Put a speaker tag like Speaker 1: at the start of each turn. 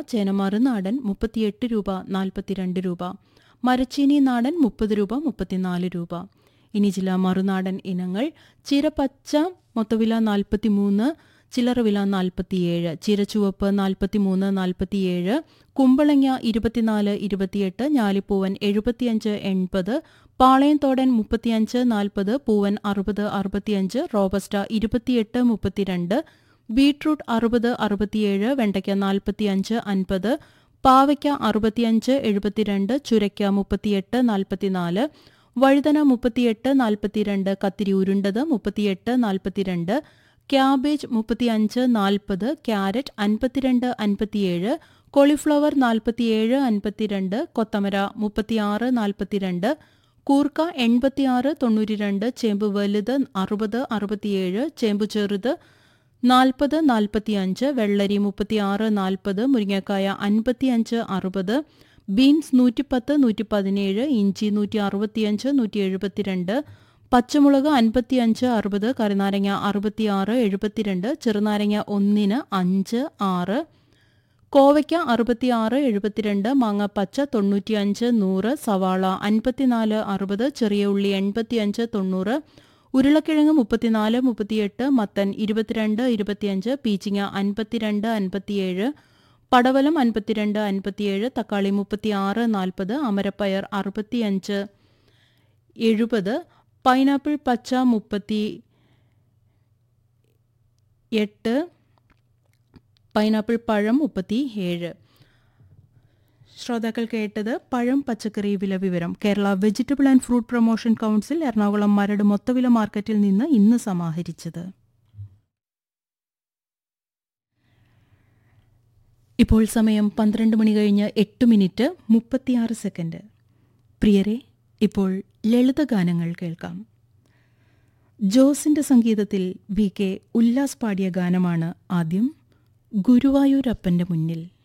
Speaker 1: ചേന മറുനാടൻ മുപ്പത്തിയെട്ട് രൂപ നാൽപ്പത്തിരണ്ട് രൂപ മരച്ചീനി നാടൻ മുപ്പത് രൂപ മുപ്പത്തിനാല് രൂപ ഇനി ചില മറുനാടൻ ഇനങ്ങൾ ചീരപ്പച്ച മൊത്തവില നാൽപ്പത്തിമൂന്ന് ചില്ലറ വില നാൽപ്പത്തിയേഴ് ചീരച്ചുവപ്പ് നാൽപ്പത്തിമൂന്ന് നാൽപ്പത്തിയേഴ് കുമ്പളങ്ങ ഇരുപത്തിനാല് ഇരുപത്തിയെട്ട് ഞാലിപ്പൂവൻ എഴുപത്തിയഞ്ച് എൺപത് പാളയംതോടൻ മുപ്പത്തിയഞ്ച് നാൽപ്പത് പൂവൻ അറുപത് അറുപത്തിയഞ്ച് റോബസ്റ്റ ഇരുപത്തിയെട്ട് മുപ്പത്തിരണ്ട് ബീട്രൂട്ട് അറുപത് അറുപത്തിയേഴ് വെണ്ടയ്ക്ക നാൽപ്പത്തിയഞ്ച് അൻപത് പാവയ്ക്ക അറുപത്തിയഞ്ച് എഴുപത്തിരണ്ട് ചുരയ്ക്ക മുപ്പത്തിയെട്ട് നാൽപ്പത്തിനാല് വഴുതന മുപ്പത്തിയെട്ട് നാൽപ്പത്തിരണ്ട് കത്തിരി ഉരുണ്ടത് മുപ്പത്തിയെട്ട് നാൽപ്പത്തിരണ്ട് ക്യാബേജ് മുപ്പത്തിയഞ്ച് നാൽപ്പത് ക്യാരറ്റ് അൻപത്തിരണ്ട് അൻപത്തിയേഴ് കോളിഫ്ലവർ നാൽപ്പത്തിയേഴ് അൻപത്തിരണ്ട് കൊത്തമര മുപ്പത്തിയാറ് നാൽപ്പത്തിരണ്ട് കൂർക്ക എൺപത്തിയാറ് തൊണ്ണൂറ്റിരണ്ട് ചേമ്പ് വലുത് അറുപത് അറുപത്തിയേഴ് ചേമ്പ് ചെറുത് നാൽപ്പത് നാൽപ്പത്തിയഞ്ച് വെള്ളരി മുപ്പത്തിയാറ് നാൽപ്പത് മുരിങ്ങക്കായ അൻപത്തിയഞ്ച് അറുപത് ബീൻസ് നൂറ്റിപ്പത്ത് നൂറ്റി പതിനേഴ് ഇഞ്ചി നൂറ്റി അറുപത്തിയഞ്ച് നൂറ്റി എഴുപത്തിരണ്ട് പച്ചമുളക് അൻപത്തിയഞ്ച് അറുപത് കറിനാരങ്ങ അറുപത്തിയാറ് എഴുപത്തിരണ്ട് ചെറുനാരങ്ങ ഒന്നിന് അഞ്ച് ആറ് കോവയ്ക്ക അറുപത്തിയാറ് എഴുപത്തിരണ്ട് മാങ്ങ പച്ച തൊണ്ണൂറ്റിയഞ്ച് നൂറ് സവാള അൻപത്തിനാല് അറുപത് ചെറിയ ഉള്ളി എൺപത്തിയഞ്ച് തൊണ്ണൂറ് ഉരുളക്കിഴങ്ങ് മുപ്പത്തിനാല് മുപ്പത്തിയെട്ട് മത്തൻ ഇരുപത്തിരണ്ട് ഇരുപത്തിയഞ്ച് പീച്ചിങ്ങ അൻപത്തിരണ്ട് അൻപത്തിയേഴ് പടവലം അൻപത്തിരണ്ട് അൻപത്തിയേഴ് തക്കാളി മുപ്പത്തിയാറ് നാൽപ്പത് അമരപ്പയർ അറുപത്തിയഞ്ച് എഴുപത് പൈനാപ്പിൾ പച്ച മുപ്പത്തി എട്ട് പൈനാപ്പിൾ പഴം മുപ്പത്തി ഏഴ് ശ്രോതാക്കൾ കേട്ടത് പഴം പച്ചക്കറി വില വിവരം Kerala vegetable and fruit promotion council Ernakulam Maradu മൊത്തവില മാർക്കറ്റിൽ നിന്ന് ഇന്ന് സമാഹരിച്ചത് ഇപ്പോൾ സമയം പന്ത്രണ്ട് മണി കഴിഞ്ഞ് എട്ട് മിനിറ്റ് മുപ്പത്തിയാറ് സെക്കൻഡ് പ്രിയരെ ഇപ്പോൾ ലളിതഗാനങ്ങൾ കേൾക്കാം ജോസിന്റെ സംഗീതത്തിൽ വി കെ ഉല്ലാസ് പാടിയ ഗാനമാണ് ആദ്യം ഗുരുവായൂരപ്പന്റെ മുന്നിൽ